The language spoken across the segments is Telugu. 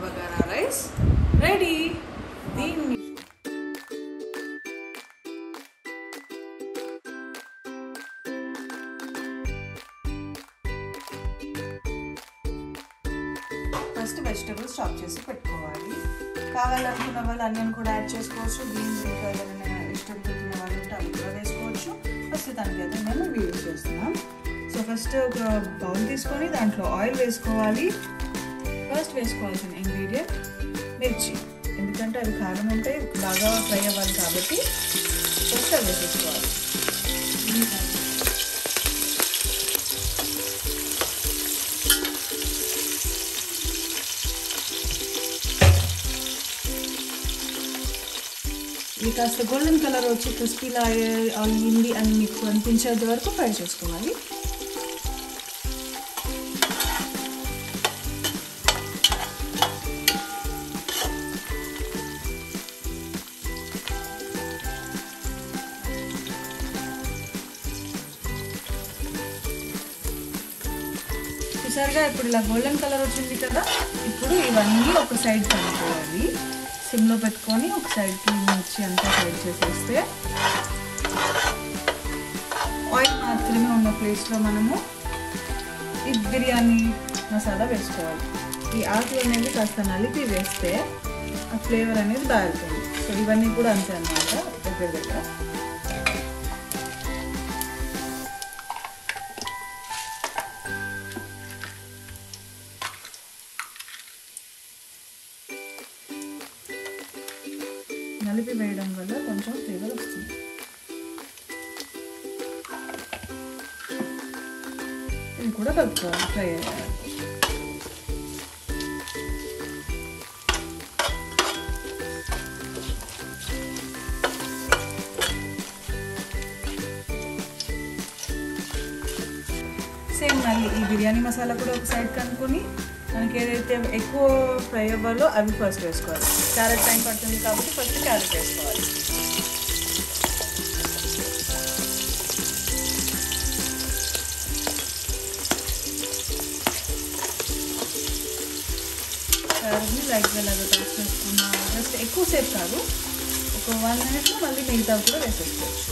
బగారా రైస్ రెడీ దీన్ని ఫస్ట్ వెజిటబుల్స్ చాప్ చేసి పెట్టుకోవాలి కావాలనుకున్న వాళ్ళు అన్నిని కూడా యాడ్ చేసుకోవచ్చు బీన్స్ ఇంకా ఏదైనా ఇష్టంతో తినే వాళ్ళు ఉంటే అవి కూడా వేసుకోవచ్చు ఫస్ట్ దానికైతే మేము ఇవి యూజ్ చేస్తున్నాం సో ఫస్ట్ ఒక బౌల్ తీసుకొని దాంట్లో ఆయిల్ వేసుకోవాలి ఫస్ట్ వేసుకోవాల్సిన ఇంగ్రీడియంట్ మిర్చి ఎందుకంటే అది కారం ఉంటే బాగా ఫ్రై అవ్వాలి కాబట్టి ఫస్ట్ అది వేసేసుకోవాలి ఇది కాస్త గోల్డెన్ కలర్ వచ్చి క్రిస్పీలా అయ్యింది అని మీకు అనిపించేంత వరకు ఫ్రై చేసుకోవాలి చూసారుగా ఇప్పుడు ఇలా గోల్డెన్ కలర్ వచ్చింది కదా ఇప్పుడు ఇవన్నీ ఒక సైడ్ కలుపుకోవాలి సిమ్లో పెట్టుకొని ఒక సైడ్కి మిర్చి అంతా సైడ్ చేసేస్తే ఆయిల్ మాత్రమే ఉన్న ప్లేస్లో మనము ఈ బిర్యానీ మసాలా వేసుకోవాలి ఈ ఆకులు అనేది కాస్త నలిపి వేస్తే ఆ ఫ్లేవర్ అనేది బాగుంటుంది సో ఇవన్నీ కూడా అంతే అన్నమాట దగ్గర దగ్గర నలిపి వేయడం వల్ల కొంచెం ఫ్లేవర్ వస్తుంది ఇది కూడా కలుపుకోవాలి ఫ్రై అయ్యాలి సేమ్ మళ్ళీ ఈ బిర్యానీ మసాలా కూడా ఒక సైడ్ కనుక్కొని మనకి ఏదైతే ఎక్కువ ఫ్రై అవ్వాలో అవి ఫస్ట్ వేసుకోవాలి క్యారెట్ టైం పడుతుంది కాబట్టి ఫస్ట్ క్యారెట్ వేసుకోవాలి క్యారెట్ని లైట్గా ఇలాగ టచ్ చేసుకున్నా జస్ట్ ఎక్కువసేపు కాదు ఒక వన్ మినిట్లో మళ్ళీ మిగతా కూడా వేసేసుకోవచ్చు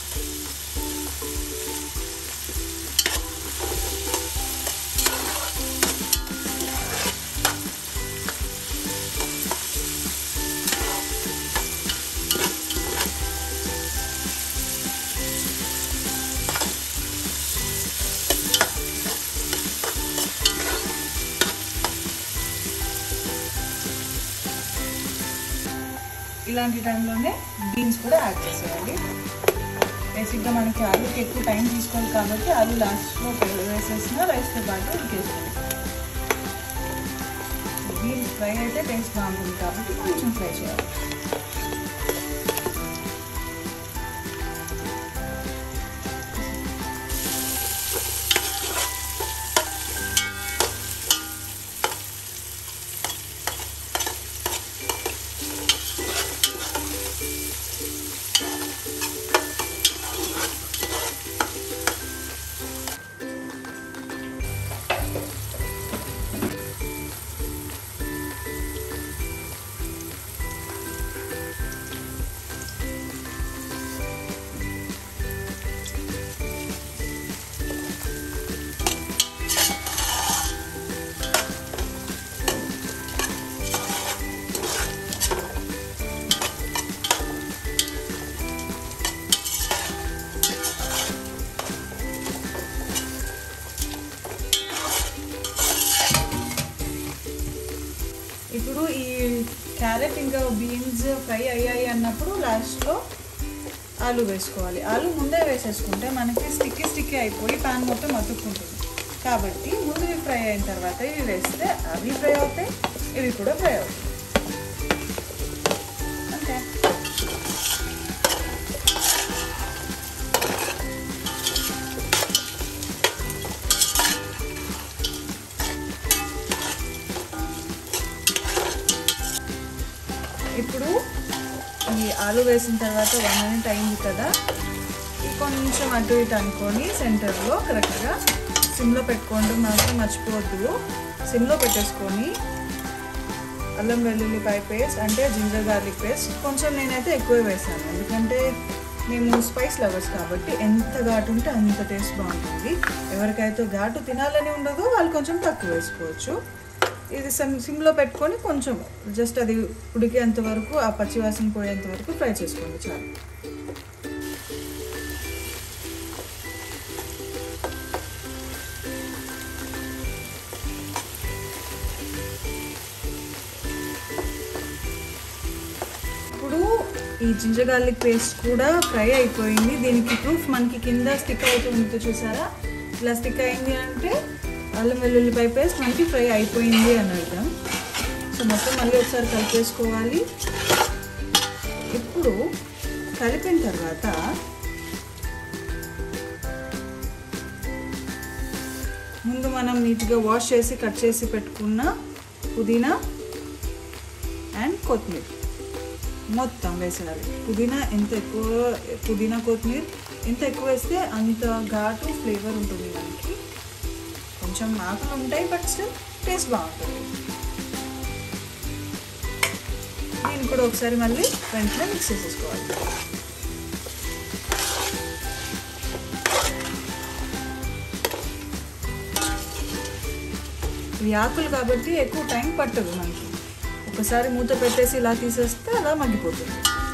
ఇలాంటి టైంలోనే బీన్స్ కూడా యాడ్ చేసేయాలి బేసిక్గా మనకి ఆలుకి ఎక్కువ టైం తీసుకోవాలి కాబట్టి ఆలు లాస్ట్లో వేసేసిన రైస్తో పాటు ఉడికేసుకోవాలి బీన్స్ ఫ్రై అయితే టేస్ట్ బాగుంటుంది కాబట్టి కొంచెం ఫ్రై చేయాలి ఇప్పుడు ఈ క్యారెట్ ఇంకా బీన్స్ ఫ్రై అయ్యాయి అన్నప్పుడు లాస్ట్లో ఆలు వేసుకోవాలి ఆలు ముందే వేసేసుకుంటే మనకి స్టిక్కీ స్టిక్కీ అయిపోయి పాన్ మొత్తం అతుక్కుంటుంది కాబట్టి ముందు ఇవి ఫ్రై అయిన తర్వాత ఇవి వేస్తే అవి ఫ్రై అవుతాయి ఇవి కూడా ఫ్రై అవుతాయి అంతే ఇప్పుడు ఈ ఆలు వేసిన తర్వాత వన్ మినిట్ అయింది కదా ఈ కొంచెం అటు ఇటు అనుకొని సెంటర్లో కరెక్ట్గా సిమ్లో పెట్టుకోవడం మాత్రం మర్చిపోవద్దు సిమ్లో పెట్టేసుకొని అల్లం వెల్లుల్లిపాయ పేస్ట్ అంటే జింజర్ గార్లిక్ పేస్ట్ కొంచెం నేనైతే ఎక్కువ వేసాను ఎందుకంటే మేము స్పైస్ లవర్స్ కాబట్టి ఎంత ఘాటు ఉంటే అంత టేస్ట్ బాగుంటుంది ఎవరికైతే ఘాటు తినాలని ఉండదో వాళ్ళు కొంచెం తక్కువ వేసుకోవచ్చు ఇది సిమ్ సిమ్లో పెట్టుకొని కొంచెం జస్ట్ అది ఉడికేంత వరకు ఆ పచ్చివాసన పోయేంత వరకు ఫ్రై చేసుకోండి చాలు ఇప్పుడు ఈ జింజర్ గార్లిక్ పేస్ట్ కూడా ఫ్రై అయిపోయింది దీనికి ప్రూఫ్ మనకి కింద స్టిక్ అవుతుంది చూసారా ఇలా స్టిక్ అయింది అంటే అల్లం వెల్లుల్లిపాయ పేస్ట్ మనకి ఫ్రై అయిపోయింది అని అర్థం సో మొత్తం మళ్ళీ ఒకసారి కలిపేసుకోవాలి ఇప్పుడు కలిపిన తర్వాత ముందు మనం నీట్గా వాష్ చేసి కట్ చేసి పెట్టుకున్న పుదీనా అండ్ కొత్తిమీర మొత్తం వేసేయాలి పుదీనా ఎంత ఎక్కువ పుదీనా కొత్తిమీర ఎంత ఎక్కువ వేస్తే అంత ఘాటు ఫ్లేవర్ ఉంటుంది మనకి కొంచెం ఆకులు ఉంటాయి బట్ స్టిల్ టేస్ట్ బాగుంటుంది దీన్ని కూడా ఒకసారి మళ్ళీ వెంటనే మిక్స్ చేసేసుకోవాలి ఇవి ఆకులు కాబట్టి ఎక్కువ టైం పట్టదు మనకి ఒకసారి మూత పెట్టేసి ఇలా తీసేస్తే అలా మగ్గిపోతుంది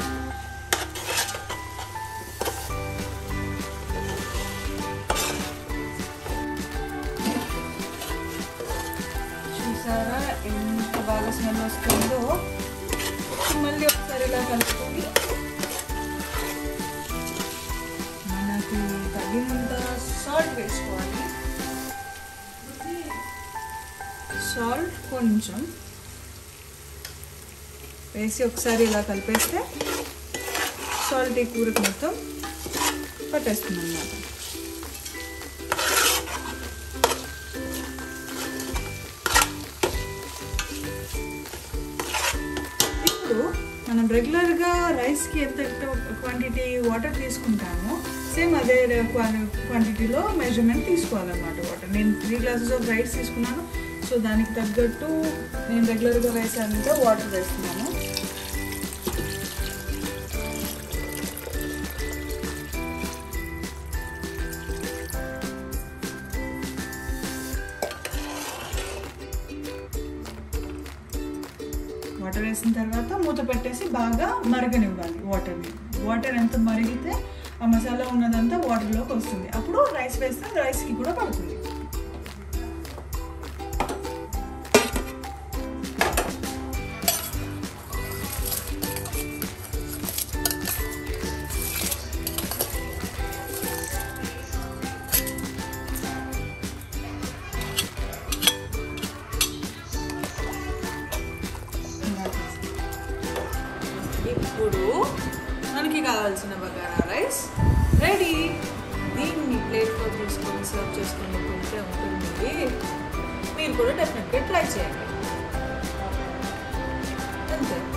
చూసారా ఎంత బాగా స్మెల్ వస్తుందో మళ్ళీ ఒకసారి ఇలా కలుపుకొని మనకి తగినంత సాల్ట్ వేసుకోవాలి సాల్ట్ కొంచెం వేసి ఒకసారి ఇలా కలిపేస్తే సాల్ట్ ఈ కూరకు మొత్తం పట్టేస్తుంది అన్నమాట ఇప్పుడు మనం రెగ్యులర్గా రైస్కి ఎంత క్వాంటిటీ వాటర్ తీసుకుంటామో సేమ్ అదే క్వాంటిటీలో మెజర్మెంట్ తీసుకోవాలన్నమాట వాటర్ నేను త్రీ గ్లాసెస్ ఆఫ్ రైస్ తీసుకున్నాను సో దానికి తగ్గట్టు నేను రెగ్యులర్గా వేసానంటే వాటర్ వేస్తున్నాను వాటర్ వేసిన తర్వాత మూత పెట్టేసి బాగా మరగనివ్వాలి వాటర్ని వాటర్ ఎంత మరిగితే ఆ మసాలా ఉన్నదంతా వాటర్లోకి వస్తుంది అప్పుడు రైస్ వేస్తే రైస్కి కూడా పడుతుంది ఇప్పుడు మనకి కావాల్సిన బగారా రైస్ రెడీ దీన్ని ప్లేట్లో తీసుకొని సర్వ్ చేసుకొని తింటే ఉంటుంది మీరు కూడా డెఫినెట్గా ట్రై చేయండి అంతే